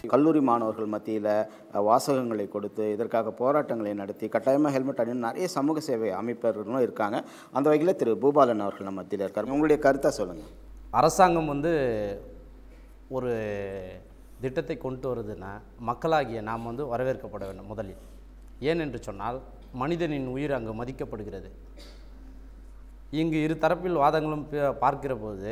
கல்லூரி மாணவர்கள் மத்தியில் வாசகங்களை கொடுத்து இதற்காக போராட்டங்களை நடத்தி கட்டாயமாக ஹெல்மெட் அணிந்து நிறைய சமூக சேவை அமைப்பவர்களும் இருக்காங்க அந்த வகையில் திரு பூபாலன் அவர்கள் நம்ம மத்தியில் இருக்கார் உங்களுடைய கருத்தை சொல்லுங்கள் அரசாங்கம் வந்து ஒரு திட்டத்தை கொண்டு வருதுன்னா மக்களாகிய நாம் வந்து வரவேற்கப்பட வேண்டும் முதலில் ஏனென்று சொன்னால் மனிதனின் உயிர் அங்கு மதிக்கப்படுகிறது இங்கு இரு தரப்பில் வாதங்களும் பே- பார்க்கிற போது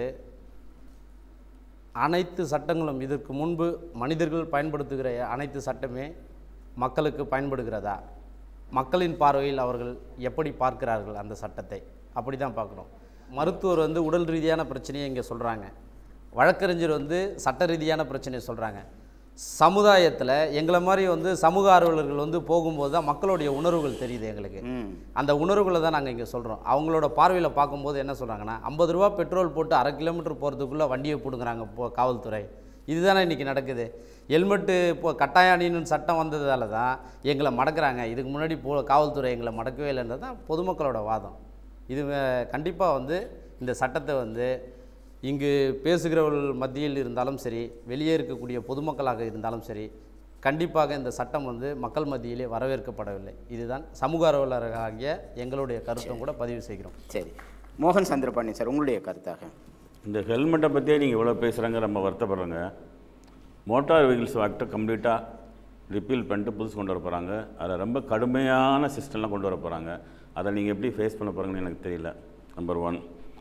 அனைத்து சட்டங்களும் இதற்கு முன்பு மனிதர்கள் பயன்படுத்துகிற அனைத்து சட்டமே மக்களுக்கு பயன்படுகிறதா மக்களின் பார்வையில் அவர்கள் எப்படி பார்க்கிறார்கள் அந்த சட்டத்தை அப்படி தான் பார்க்கணும் மருத்துவர் வந்து உடல் ரீதியான பிரச்சனையை இங்கே சொல்கிறாங்க வழக்கறிஞர் வந்து சட்ட ரீதியான பிரச்சனையை சொல்கிறாங்க சமுதாயத்தில் எங்களை மாதிரி வந்து சமூக ஆர்வலர்கள் வந்து போகும்போது தான் மக்களுடைய உணர்வுகள் தெரியுது எங்களுக்கு ம் அந்த உணர்வுகளை தான் நாங்கள் இங்கே சொல்கிறோம் அவங்களோட பார்வையில் பார்க்கும்போது என்ன சொல்கிறாங்கன்னா ஐம்பது ரூபா பெட்ரோல் போட்டு அரை கிலோமீட்டர் போகிறதுக்குள்ளே வண்டியை பிடுங்குறாங்க போ காவல்துறை இதுதானே இன்றைக்கி நடக்குது ஹெல்மெட்டு இப்போ கட்டாய அணின்னு சட்டம் வந்ததால தான் எங்களை மடக்குறாங்க இதுக்கு முன்னாடி போ காவல்துறை எங்களை மடக்கவே இல்லைன்றது தான் பொதுமக்களோட வாதம் இது கண்டிப்பாக வந்து இந்த சட்டத்தை வந்து இங்கு பேசுகிறவர்கள் மத்தியில் இருந்தாலும் சரி வெளியே இருக்கக்கூடிய பொதுமக்களாக இருந்தாலும் சரி கண்டிப்பாக இந்த சட்டம் வந்து மக்கள் மத்தியிலே வரவேற்கப்படவில்லை இதுதான் சமூக ஆர்வலராகிய எங்களுடைய கருத்தும் கூட பதிவு செய்கிறோம் சரி மோகன் சந்திரபாணி சார் உங்களுடைய கருத்தாக இந்த ஹெல்மெட்டை பற்றியே நீங்கள் இவ்வளோ பேசுகிறாங்க நம்ம வருத்தப்படுறோங்க மோட்டார் வெஹிக்கிள்ஸ் ஆக்டை கம்ப்ளீட்டாக ரிப்பீல் பண்ணிட்டு புதுசு கொண்டு வர போகிறாங்க அதில் ரொம்ப கடுமையான சிஸ்டம்லாம் கொண்டு வர போகிறாங்க அதை நீங்கள் எப்படி ஃபேஸ் பண்ண போகிறீங்கன்னு எனக்கு தெரியல நம்பர் ஒன்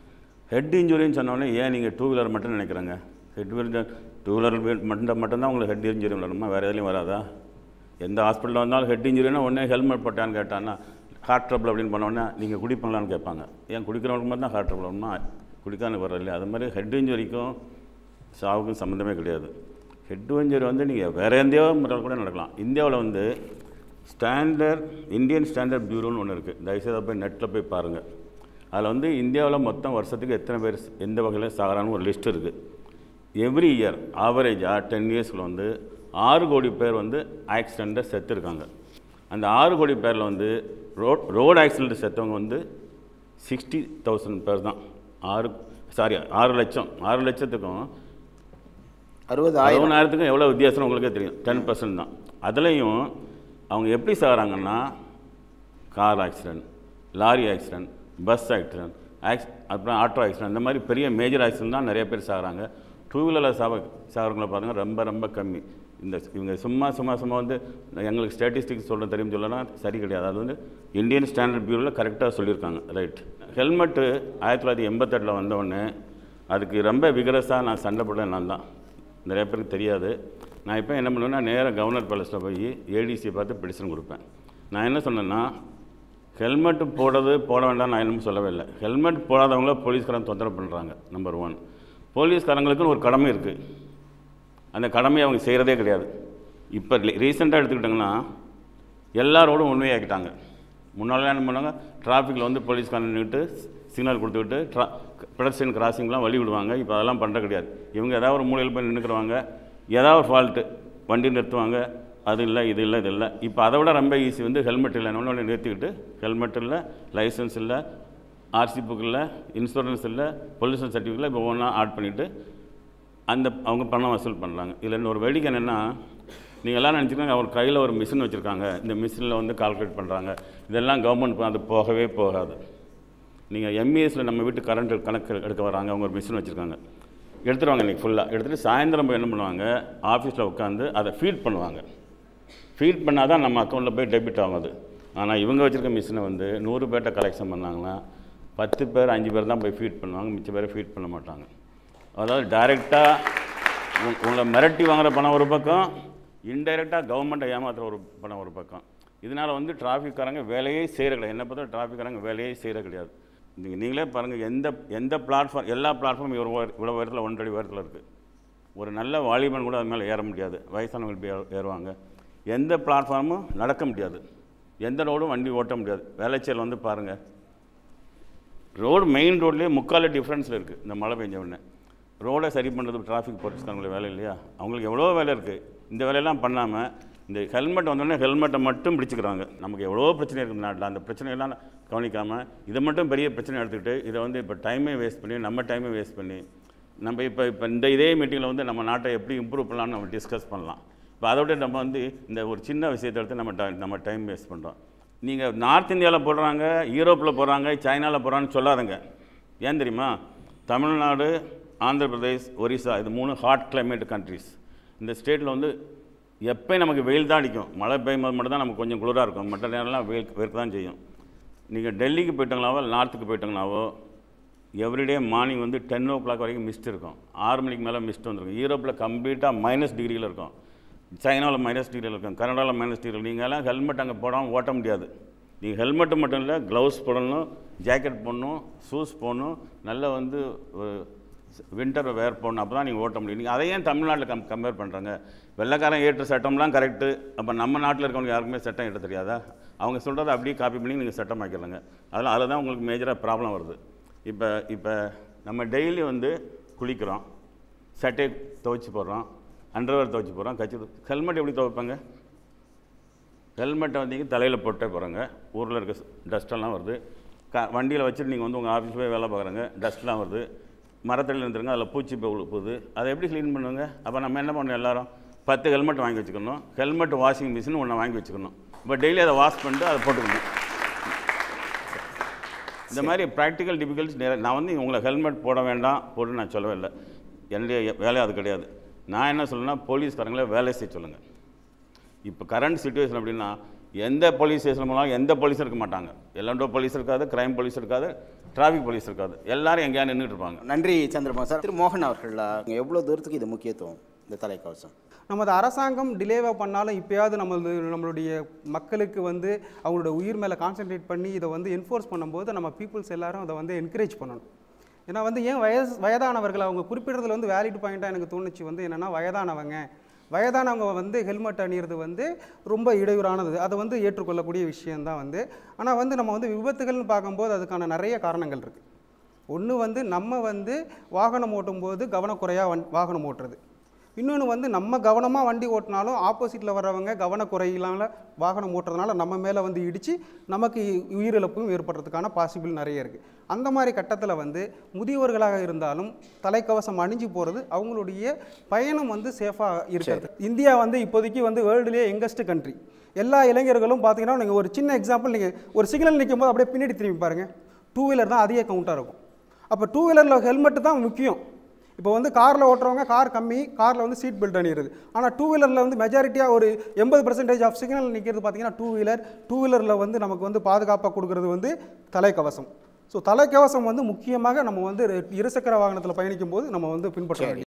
ஹெட் இன்ஜுரின்னு சொன்னோடனே ஏன் நீங்கள் டூ வீலர் மட்டும் நினைக்கிறாங்க ஹெட் வீலர் டூ வீலர் மட்டும் மட்டும்தான் உங்களுக்கு ஹெட் இன்ஜுரி வரணுமா வேறு எதுலையும் வராதா எந்த ஹாஸ்பிட்டலில் வந்தாலும் ஹெட் இன்ஜுரினா உடனே ஹெல்மெட் போட்டான்னு கேட்டான்னா ஹார்ட் ட்ரபிள் அப்படின்னு பண்ணோடனே நீங்கள் குடிப்பீங்களான்னு கேட்பாங்க ஏன் குடிக்கிறவங்களுக்கு மட்டும் தான் ஹார்ட் ட்ரபிள் வருமா குடிக்கான வர இல்லையா அது மாதிரி ஹெட் இன்ஜுரிக்கும் சாவுக்கும் சம்மந்தமே கிடையாது ஹெட் இன்ஜுரி வந்து நீங்கள் வேறு எந்தையோ முறையில் கூட நடக்கலாம் இந்தியாவில் வந்து ஸ்டாண்டர்ட் இந்தியன் ஸ்டாண்டர்ட் பியூரோன்னு ஒன்று இருக்குது தயவுசெய்து அதை போய் நெட்டில் போய் பாருங்கள் அதில் வந்து இந்தியாவில் மொத்தம் வருஷத்துக்கு எத்தனை பேர் எந்த வகையில் சாகிறான்னு ஒரு லிஸ்ட் இருக்குது எவ்ரி இயர் ஆவரேஜாக டென் இயர்ஸில் வந்து ஆறு கோடி பேர் வந்து ஆக்சிடெண்ட்டை செத்துருக்காங்க அந்த ஆறு கோடி பேரில் வந்து ரோட் ரோடு ஆக்சிடெண்ட் செத்தவங்க வந்து சிக்ஸ்டி தௌசண்ட் பேர் தான் ஆறு சாரி ஆறு லட்சம் ஆறு லட்சத்துக்கும் அறுபதாயிரம் அறுபதாயிரத்துக்கும் எவ்வளோ வித்தியாசம் உங்களுக்கே தெரியும் டென் பர்சன்ட் தான் அதுலேயும் அவங்க எப்படி சாகிறாங்கன்னா car accident lorry accident bus accident ஆக்ஸ் அப்புறம் ஆட்டோ ஆக்சிடென்ட் இந்த மாதிரி பெரிய மேஜர் ஆக்சிடென்ட் தான் நிறைய பேர் சாகிறாங்க டூ வீலரில் சாவ சாகிறவங்கள பாருங்கள் ரொம்ப ரொம்ப கம்மி இந்த இவங்க சும்மா சும்மா சும்மா வந்து எங்களுக்கு ஸ்டாட்டிஸ்டிக்ஸ் சொல்ல தெரியும் சொல்லலாம் சரி கிடையாது அது வந்து இந்தியன் ஸ்டாண்டர்ட் பியூரோவில் கரெக்டாக சொல்லியிருக்காங்க ரைட் ஹெல்மெட்டு ஆயிரத்தி தொள்ளாயிரத்தி எண்பத்தெட்டில் வந்தோடனே அதுக்கு ரொம்ப விகரஸாக நான் சண்டை போட்டேன் நான் தான் நிறைய பேருக்கு தெரியாது நான் இப்போ என்ன பண்ணுவேன்னா நேராக கவர்னர் பேலஸில் போய் ஏடிசியை பார்த்து பெடிஷன் கொடுப்பேன் நான் என்ன சொன்னேன்னா ஹெல்மெட் போடுறது போட வேண்டாம் நான் என்னமோ சொல்லவே இல்லை ஹெல்மெட் போடாதவங்கள போலீஸ்காரன் தொந்தரவு பண்ணுறாங்க நம்பர் ஒன் போலீஸ்காரங்களுக்குன்னு ஒரு கடமை இருக்குது அந்த கடமையை அவங்க செய்கிறதே கிடையாது இப்போ ரீசெண்டாக எடுத்துக்கிட்டிங்கன்னா எல்லாரோடும் உண்மையாக்கிட்டாங்க முன்னாலாம் என்ன பண்ணாங்க டிராஃபிக்கில் வந்து போலீஸ்காரன் நின்றுட்டு சிக்னல் கொடுத்துக்கிட்டு ட்ரா பெடஸ்டியன் கிராசிங்லாம் வழி விடுவாங்க இப்போ அதெல்லாம் பண்ணுற கிடையாது இவங்க ஏதாவது ஒரு மூலையில் போய் நின்றுக்குறவாங்க ஏதாவது ஒரு ஃபால்ட்டு வண்டி நிறுத்துவாங்க அது இல்லை இது இல்லை இது இல்லை இப்போ அதை விட ரொம்ப ஈஸி வந்து ஹெல்மெட் இல்லை ஒன்று நிறுத்திக்கிட்டு ஹெல்மெட் இல்லை லைசன்ஸ் இல்லை ஆர்சி புக் இல்லை இன்சூரன்ஸ் இல்லை பொல்யூஷன் சர்டிஃபிகேட்டில் இப்போ ஒன்றா ஆட் பண்ணிவிட்டு அந்த அவங்க பணம் வசூல் பண்ணுறாங்க இதில் இன்னொரு வேடிக்கை என்னென்னா நீங்கள் எல்லாம் நினச்சிக்கோங்க அவர் கையில் ஒரு மிஷின் வச்சுருக்காங்க இந்த மிஷினில் வந்து கால்குலேட் பண்ணுறாங்க இதெல்லாம் கவர்மெண்ட் அது போகவே போகாது நீங்கள் எம்இஎஸில் நம்ம வீட்டு கரண்ட் கணக்கு எடுக்க வராங்க அவங்க ஒரு மிஷின் வச்சுருக்காங்க எடுத்துருவாங்க இன்றைக்கி ஃபுல்லாக எடுத்துகிட்டு சாயந்தரம் போய் என்ன பண்ணுவாங்க ஆஃபீஸில் உட்காந்து அதை ஃபீட் பண்ணுவாங்க ஃபீட் பண்ணால் தான் நம்ம அக்கௌண்ட்டில் போய் டெபிட் ஆகும் அது ஆனால் இவங்க வச்சுருக்க மிஷினை வந்து நூறு பேர்ட்ட கலெக்ஷன் பண்ணாங்கன்னா பத்து பேர் அஞ்சு பேர் தான் போய் ஃபீட் பண்ணுவாங்க மிச்ச பேரை ஃபீட் பண்ண மாட்டாங்க அதாவது டைரெக்டாக உங்களை மிரட்டி வாங்குற பணம் ஒரு பக்கம் இன்டைரக்டாக கவர்மெண்ட்டை ஏமாத்துற ஒரு பணம் ஒரு பக்கம் இதனால் வந்து டிராஃபிக்காரங்க வேலையே செய்கிற கிடையாது என்ன பார்த்தா டிராஃபிக்காரங்க வேலையே செய்கிற கிடையாது நீங்கள் நீங்களே பாருங்கள் எந்த எந்த பிளாட்ஃபார்ம் எல்லா பிளாட்ஃபார்மும் இவ்வளோ உயர- இவ்வளோ உயரத்தில் ஒன்றரை உயரத்தில் இருக்குது ஒரு நல்ல வாலிபன் கூட அது மேலே ஏற முடியாது வயசானவங்க இப்படி ஏறு- ஏறுவாங்க எந்த பிளாட்ஃபார்மும் நடக்க முடியாது எந்த ரோடும் வண்டி ஓட்ட முடியாது வேலைச்சேரில் வந்து பாருங்கள் ரோடு மெயின் ரோட்லேயே முக்கால் டிஃப்ரென்ஸில் இருக்குது இந்த மழை பெஞ்ச உடனே ரோடை சரி பண்ணுறது டிராஃபிக் போலீஸ்காரங்களுக்கு வேலை இல்லையா அவங்களுக்கு எவ்வளோ வேலை இருக்குது இந்த வேலையெல்லாம் பண்ணாமல் இந்த ஹெல்மெட் வந்தோடனே ஹெல்மெட்டை மட்டும் பிடிச்சிக்கிறாங்க நமக்கு எவ்வளோ பிரச்சனை இருக்குது நாட்டில் அந்த பிரச்சனையெல்லாம் கவனிக்காமல் இதை மட்டும் பெரிய பிரச்சனை எடுத்துக்கிட்டு இதை வந்து இப்போ டைமே வேஸ்ட் பண்ணி நம்ம டைமை வேஸ்ட் பண்ணி நம்ம இப்போ இப்போ இந்த இதே மீட்டிங்கில் வந்து நம்ம நாட்டை எப்படி இம்ப்ரூவ் பண்ணலாம்னு நம்ம டிஸ்கஸ் பண்ணலாம் இப்போ அதோட நம்ம வந்து இந்த ஒரு சின்ன விஷயத்தை எடுத்து நம்ம ti- நம்ம டைம் வேஸ்ட் பண்ணுறோம் நீங்கள் நார்த் இந்தியாவில் போடுறாங்க யூரோப்பில் போடுறாங்க சைனாவில் போடுறாங்கன்னு சொல்லாதுங்க ஏன் தெரியுமா தமிழ்நாடு ஆந்திர பிரதேஷ் ஒரிசா இது மூணு ஹாட் climate கண்ட்ரிஸ் இந்த ஸ்டேட்டில் வந்து எப்பயும் நமக்கு வெயில் தான் அடிக்கும் மழை பெய்யும் போது மட்டும் தான் நமக்கு கொஞ்சம் குளிராக இருக்கும் மற்ற நேரம்லாம் வெயில் வெறுக்க தான் செய்யும் நீங்கள் டெல்லிக்கு போயிட்டங்களாவோ நார்த்துக்கு போயிட்டங்களாவோ எவ்ரிடே மார்னிங் வந்து டென் ஓ கிளாக் வரைக்கும் மிஸ்ட் இருக்கும் ஆறு மணிக்கு மேலே மிஸ்ட் வந்துருக்கும் யூரோப்பில் கம்ப்ளீட்டாக மைனஸ் டிகிரியில் இருக்கும் சைனாவில் மைனஸ் டிகிரியில் இருக்கும் கனடாவில் மைனஸ் டிகிரியில் நீங்கள் எல்லாம் ஹெல்மெட் அங்கே போடாமல் ஓட்ட முடியாது நீங்கள் ஹெல்மெட்டு மட்டும் இல்லை க்ளவுஸ் போடணும் ஜாக்கெட் போடணும் ஷூஸ் போடணும் நல்லா வந்து வின்டர் வேர் போடணும் அப்போ தான் நீங்கள் ஓட்ட முடியும் நீங்கள் அதை ஏன் தமிழ்நாட்டில் கம் கம்பேர் பண்ணுறாங்க வெள்ளைக்காரன் ஏற்ற சட்டம்லாம் கரெக்டு அப்போ நம்ம நாட்டில் இருக்கவங்க யாருக்குமே சட்டம் ஏற்ற தெரியாதா அவங்க சொல்கிறத அப்படியே காப்பி பண்ணி நீங்கள் சட்டம் ஆக்கிடுறாங்க அதெல்லாம் அதில் தான் உங்களுக்கு மேஜராக ப்ராப்ளம் வருது இப்போ இப்போ நம்ம டெய்லி வந்து குளிக்கிறோம் சட்டையை துவைச்சி போடுறோம் அண்டர்வேர் துவைச்சி போடுறோம் கட்சி ஹெல்மெட் எப்படி துவைப்பாங்க ஹெல்மெட்டை வந்து தலையில் போட்டே போகிறாங்க ஊரில் இருக்க டஸ்ட்டெல்லாம் வருது க வண்டியில் வச்சுட்டு நீங்கள் வந்து உங்கள் ஆஃபீஸ் போய் வேலை பார்க்குறாங்க டஸ்ட்லாம் வருது மரத்தடியில் இருந்துருங்க அதில் பூச்சி போய் போகுது அதை எப்படி க்ளீன் பண்ணுவாங்க அப்போ நம்ம என்ன பண்ணணும் எல்லாரும் பத்து ஹெல்மெட் வாங்கி வச்சுக்கணும் ஹெல்மெட் வாஷிங் மிஷின் ஒன்று வாங்கி வச்சுக்கணும் இப்போ டெய்லி அதை வாஷ் பண்ணிட்டு அதை போட்டுக்கணும் இந்த மாதிரி ப்ராக்டிக்கல் டிஃபிகல்ட்ஸ் நிறைய நான் வந்து உங்களை ஹெல்மெட் போட வேண்டாம் போட்டு நான் சொல்லவே இல்லை என்னுடைய வேலை அது கிடையாது நான் என்ன சொல்லணும்னா போலீஸ்காரங்களே வேலை செய்ய சொல்லுங்கள் இப்போ கரண்ட் சுச்சுவேஷன் அப்படின்னா எந்த போலீஸ் ஸ்டேஷன் போனாலும் எந்த போலீஸும் இருக்க மாட்டாங்க எல்லண்டோ போலீஸ் இருக்காது கிரைம் போலீஸ் இருக்காது டிராஃபிக் போலீஸ் இருக்காது எல்லாரும் எங்கேயா நின்றுட்டு இருப்பாங்க நன்றி சந்திரபாபு சார் திரு மோகன் அவர்கள் எவ்வளோ தூரத்துக்கு இது முக்கியத்துவம் இந்த தலைக்கவசம் நமது அரசாங்கம் டிலேவாக பண்ணாலும் இப்போயாவது நம்மளது நம்மளுடைய மக்களுக்கு வந்து அவங்களோட உயிர் மேலே கான்சென்ட்ரேட் பண்ணி இதை வந்து என்ஃபோர்ஸ் பண்ணும்போது நம்ம பீப்புள்ஸ் எல்லாரும் அதை வந்து என்கரேஜ் பண்ணணும் ஏன்னா வந்து ஏன் வயசு வயதானவர்கள் அவங்க குறிப்பிடுறதுல வந்து வேலிட் பாயிண்ட்டாக எனக்கு தோணுச்சு வந்து என்னென்னா வயதானவங்க வயதானவங்க வந்து ஹெல்மெட் அணியிறது வந்து ரொம்ப இடையூறானது அதை வந்து ஏற்றுக்கொள்ளக்கூடிய விஷயம்தான் வந்து ஆனால் வந்து நம்ம வந்து விபத்துகள்னு பார்க்கும்போது அதுக்கான நிறைய காரணங்கள் இருக்குது ஒன்று வந்து நம்ம வந்து வாகனம் ஓட்டும்போது கவனக்குறையாக வன் வாகனம் ஓட்டுறது இன்னொன்று வந்து நம்ம கவனமாக வண்டி ஓட்டினாலும் ஆப்போசிட்டில் வர்றவங்க கவனக்குறையிலான வாகனம் ஓட்டுறதுனால நம்ம மேலே வந்து இடித்து நமக்கு உயிரிழப்பும் ஏற்படுறதுக்கான பாசிபிள் நிறைய இருக்குது அந்த மாதிரி கட்டத்தில் வந்து முதியவர்களாக இருந்தாலும் தலைக்கவசம் அணிஞ்சு போகிறது அவங்களுடைய பயணம் வந்து சேஃபாக இருக்கிறது இந்தியா வந்து இப்போதைக்கு வந்து வேர்ல்டுலேயே எங்கஸ்ட் கண்ட்ரி எல்லா இளைஞர்களும் பார்த்தீங்கன்னா நீங்கள் ஒரு சின்ன எக்ஸாம்பிள் நீங்கள் ஒரு சிக்னல் நிற்கும் போது அப்படியே பின்னாடி திரும்பி பாருங்கள் டூ வீலர் தான் அதிக கவுண்ட்டாக இருக்கும் அப்போ டூ வீலரில் ஹெல்மெட்டு தான் முக்கியம் இப்போ வந்து காரில் ஓட்டுறவங்க கார் கம்மி காரில் வந்து சீட் பெல்ட் அணியிறது ஆனால் டூ வீலரில் வந்து மெஜாரிட்டியாக ஒரு எண்பது பர்சன்டேஜ் ஆஃப் சிக்னல் நிற்கிறது பார்த்தீங்கன்னா டூ வீலர் டூ வீலரில் வந்து நமக்கு வந்து பாதுகாப்பாக கொடுக்கறது வந்து தலைக்கவசம் ஸோ தலைக்கவசம் வந்து முக்கியமாக நம்ம வந்து இருசக்கர வாகனத்தில் பயணிக்கும் போது நம்ம வந்து பின்பற்ற வேண்டியது